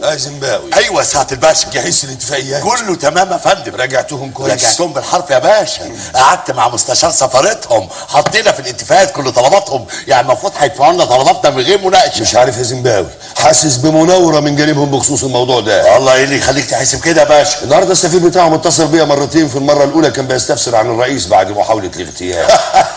اه زيمباوي ايوه يا سعاده الباشا جهزت الاتفاقيات كله تمام يا فندم راجعتهم كويس رجعتهم بالحرف يا باشا قعدت مع مستشار سفارتهم حطينا في الاتفاقات كل طلباتهم يعني المفروض هيدفعوا لنا طلباتنا من غير مناقشه مش عارف يا زيمباوي حاسس بمناوره من جانبهم بخصوص الموضوع ده الله ايه اللي يخليك تحسب كده يا باشا النهارده السفير بتاعهم اتصل بيا مرتين في المره الاولى كان بيستفسر عن الرئيس بعد محاوله الاغتيال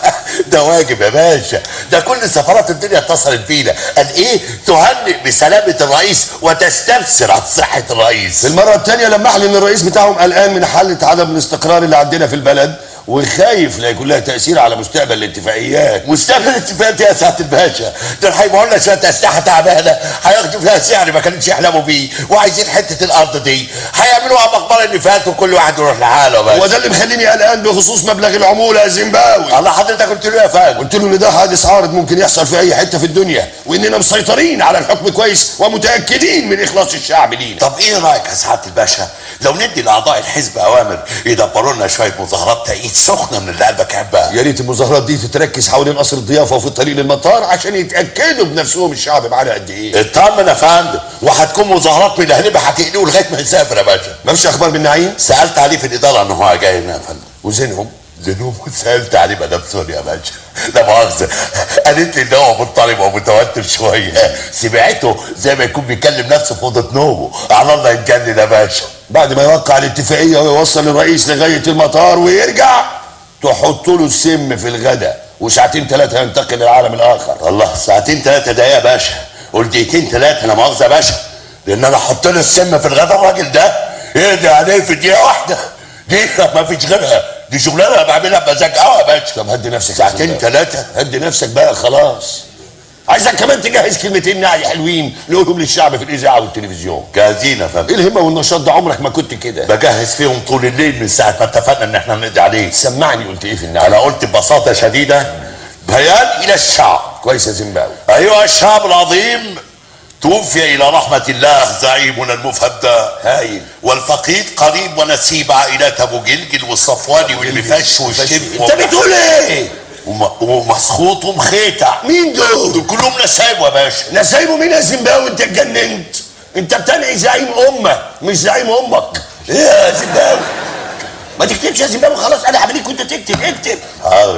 ده واجب يا باشا ده كل سفارات الدنيا اتصلت بينا قال ايه تهنئ بسلامه الرئيس وتستفسر عن صحه الرئيس في المره الثانيه لمح لي ان الرئيس بتاعهم قلقان من حاله عدم الاستقرار اللي عندنا في البلد وخايف لا يكون لها تاثير على مستقبل الاتفاقيات مستقبل الاتفاقات يا سعاده الباشا دول هيبيعوا لنا شويه اسلحه تعبانه هياخدوا فيها سعر ما كانوش يحلموا بيه وعايزين حته الارض دي هيعملوها مقبره اللي فات وكل واحد يروح لحاله يا هو باشا ده اللي مخليني قلقان بخصوص مبلغ العموله يا زيمباوي الله حضرتك قلت له يا فندم قلت له ان ده حادث عارض ممكن يحصل في اي حته في الدنيا واننا مسيطرين على الحكم كويس ومتاكدين من اخلاص الشعب لينا طب ايه رايك يا سعاده الباشا لو ندي لاعضاء الحزب اوامر يدبروا لنا شويه مظاهرات تأييد سخنه من اللي قلبك يحبها يا ريت المظاهرات دي تتركز حوالين قصر الضيافه وفي الطريق للمطار عشان يتاكدوا بنفسهم الشعب معانا قد ايه اطمن يا فندم وهتكون مظاهرات من اللي هنبقى هتقلقوا لغايه ما يسافر يا باشا مفيش اخبار من نعيم سالت عليه في الاداره ان هو جاي هنا يا فندم وزينهم زنوب سالت عليه مدام سوريا يا باشا لا مؤاخذه قالت لي ان هو مضطرب ومتوتر شويه سمعته زي ما يكون بيكلم نفسه في اوضه نومه على الله يتجنن يا باشا بعد ما يوقع الاتفاقيه ويوصل الرئيس لغايه المطار ويرجع تحط له السم في الغداء وساعتين ثلاثه ينتقل للعالم الاخر الله ساعتين ثلاثه دقايق يا باشا قول دقيقتين ثلاثه لا مؤاخذه يا باشا لان انا احط له السم في الغداء الراجل ده يقضي عليه في دقيقه واحده دي ما فيش غيرها دي شغلانه بعملها بمزاج قوي يا باشا طب هدي نفسك يا ساعتين زلمة. ثلاثه هدي نفسك بقى خلاص عايزك كمان تجهز كلمتين نعي حلوين نقولهم للشعب في الاذاعه والتلفزيون جاهزين يا فندم ايه الهمه والنشاط ده عمرك ما كنت كده بجهز فيهم طول الليل من ساعه ما اتفقنا ان احنا نقضي عليه سمعني قلت ايه في النعي انا قلت ببساطه شديده بيان الى الشعب كويس يا زيمباوي ايها الشعب العظيم توفي الى رحمه الله زعيمنا المفدى هايل والفقيد قريب ونسيب عائلات ابو جلجل والصفواني والمفش والشف انت بتقول ايه وم- ومسخوط ومخيتع مين دول دول كلهم نسايب يا باشا نسايبه مين يا زيمباوي انت اتجننت انت بتنعي زعيم امه مش زعيم امك ايه يا زيمباوي ما تكتبش يا زيمباوي خلاص انا عمليك كنت تكتب اكتب حاضر